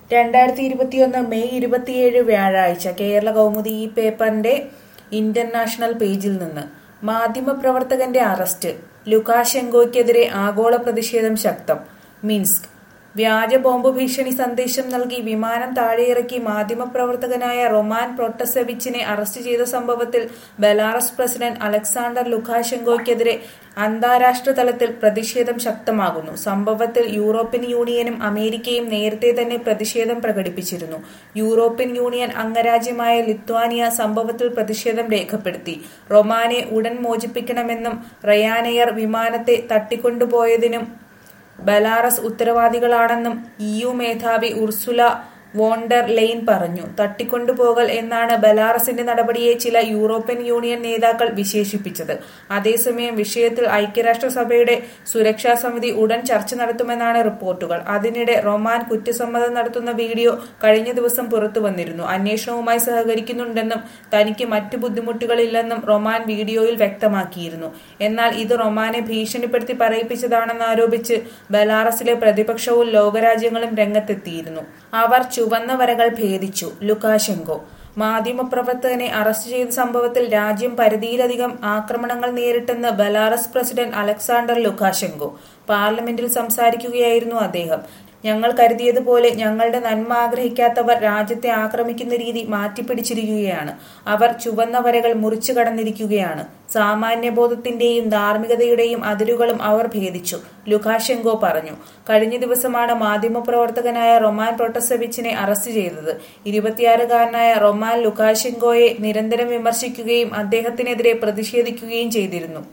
രണ്ടായിരത്തി ഇരുപത്തിയൊന്ന് മെയ് ഇരുപത്തിയേഴ് വ്യാഴാഴ്ച കേരള കൗമുദി ഈ പേപ്പറിന്റെ ഇന്റർനാഷണൽ പേജിൽ നിന്ന് മാധ്യമപ്രവർത്തകന്റെ അറസ്റ്റ് ലുക്കാഷെങ്കോയ്ക്കെതിരെ ആഗോള പ്രതിഷേധം ശക്തം മിൻസ്ക് വ്യാജ ബോംബ് ഭീഷണി സന്ദേശം നൽകി വിമാനം താഴെയിറക്കി മാധ്യമപ്രവർത്തകനായ റൊമാൻ പ്രൊട്ടസെവിച്ചിനെ അറസ്റ്റ് ചെയ്ത സംഭവത്തിൽ ബെലാറസ് പ്രസിഡന്റ് അലക്സാണ്ടർ ലുക്കാഷെങ്കോയ്ക്കെതിരെ അന്താരാഷ്ട്ര തലത്തിൽ പ്രതിഷേധം ശക്തമാകുന്നു സംഭവത്തിൽ യൂറോപ്യൻ യൂണിയനും അമേരിക്കയും നേരത്തെ തന്നെ പ്രതിഷേധം പ്രകടിപ്പിച്ചിരുന്നു യൂറോപ്യൻ യൂണിയൻ അംഗരാജ്യമായ ലിത്വാനിയ സംഭവത്തിൽ പ്രതിഷേധം രേഖപ്പെടുത്തി റൊമാനെ ഉടൻ മോചിപ്പിക്കണമെന്നും റയാനെയർ വിമാനത്തെ തട്ടിക്കൊണ്ടുപോയതിനും ബലാറസ് ഉത്തരവാദികളാണെന്നും ഇയു മേധാവി ഉർസുല വോണ്ടർ ലെയ്ൻ പറഞ്ഞു തട്ടിക്കൊണ്ടുപോകൽ എന്നാണ് ബലാറസിന്റെ നടപടിയെ ചില യൂറോപ്യൻ യൂണിയൻ നേതാക്കൾ വിശേഷിപ്പിച്ചത് അതേസമയം വിഷയത്തിൽ ഐക്യരാഷ്ട്രസഭയുടെ സുരക്ഷാ സമിതി ഉടൻ ചർച്ച നടത്തുമെന്നാണ് റിപ്പോർട്ടുകൾ അതിനിടെ റൊമാൻ കുറ്റസമ്മതം നടത്തുന്ന വീഡിയോ കഴിഞ്ഞ ദിവസം പുറത്തു വന്നിരുന്നു അന്വേഷണവുമായി സഹകരിക്കുന്നുണ്ടെന്നും തനിക്ക് മറ്റു ബുദ്ധിമുട്ടുകളില്ലെന്നും റൊമാൻ വീഡിയോയിൽ വ്യക്തമാക്കിയിരുന്നു എന്നാൽ ഇത് റൊമാനെ ഭീഷണിപ്പെടുത്തി പറയിപ്പിച്ചതാണെന്ന് ആരോപിച്ച് ബലാറസിലെ പ്രതിപക്ഷവും ലോകരാജ്യങ്ങളും രംഗത്തെത്തിയിരുന്നു അവർ ചുവന്ന വരകൾ ഭേദിച്ചു ലുക്കാശെങ്കോ മാധ്യമപ്രവർത്തകനെ അറസ്റ്റ് ചെയ്ത സംഭവത്തിൽ രാജ്യം പരിധിയിലധികം ആക്രമണങ്ങൾ നേരിട്ടെന്ന് ബലാറസ് പ്രസിഡന്റ് അലക്സാണ്ടർ ലുക്കാശെങ്കോ പാർലമെന്റിൽ സംസാരിക്കുകയായിരുന്നു അദ്ദേഹം ഞങ്ങൾ കരുതിയതുപോലെ ഞങ്ങളുടെ നന്മ ആഗ്രഹിക്കാത്തവർ രാജ്യത്തെ ആക്രമിക്കുന്ന രീതി മാറ്റിപ്പിടിച്ചിരിക്കുകയാണ് അവർ ചുവന്ന വരകൾ മുറിച്ചു കടന്നിരിക്കുകയാണ് സാമാന്യബോധത്തിന്റെയും ധാർമ്മികതയുടെയും അതിരുകളും അവർ ഭേദിച്ചു ലുക്കാഷെങ്കോ പറഞ്ഞു കഴിഞ്ഞ ദിവസമാണ് മാധ്യമപ്രവർത്തകനായ റൊമാൻ പ്രൊട്ടസെവിച്ചിനെ അറസ്റ്റ് ചെയ്തത് ഇരുപത്തിയാറുകാരനായ റൊമാൻ ലുക്കാഷെങ്കോയെ നിരന്തരം വിമർശിക്കുകയും അദ്ദേഹത്തിനെതിരെ പ്രതിഷേധിക്കുകയും ചെയ്തിരുന്നു